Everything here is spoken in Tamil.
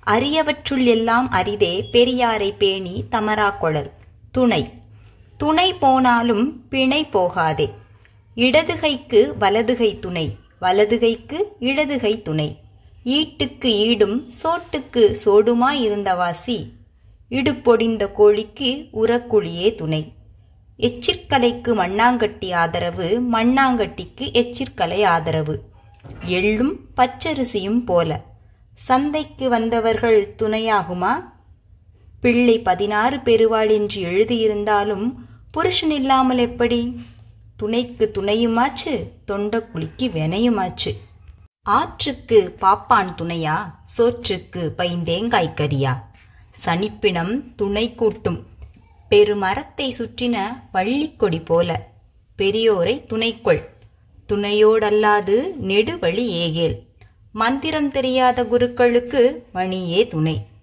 அரியவற்றுள் எல்லாம் அரிதே பெரியாரை பேணி தமரா கொழல் துணை துணை போனாலும் பிணை போகாதே இடதுகைக்கு வலதுகை துணை வலதுகைக்கு இடதுகை துணை ஈட்டுக்கு ஈடும் சோட்டுக்கு சோடுமாயிருந்தவாசி இடுப்பொடிந்த கோழிக்கு உரக்குழியே துணை எச்சிற்கலைக்கு மண்ணாங்கட்டி ஆதரவு மண்ணாங்கட்டிக்கு எச்சிற்கலை ஆதரவு எள்ளும் பச்சரிசியும் போல சந்தைக்கு வந்தவர்கள் துணையாகுமா பிள்ளை பதினாறு பெருவாள் என்று எழுதியிருந்தாலும் புருஷன் இல்லாமல் எப்படி துணைக்கு துணையுமாச்சு தொண்டக்குழிக்கு வெனையுமாச்சு ஆற்றுக்கு பாப்பான் துணையா சோற்றுக்கு பைந்தேங்காய் கரியா சனிப்பினம் துணை கூட்டும் பெருமரத்தை சுற்றின வள்ளிக்கொடி போல பெரியோரை துணைக்கொள் துணையோடல்லாது நெடுவழி ஏகேல் மந்திரம் தெரியாத குருக்களுக்கு மணியே துணை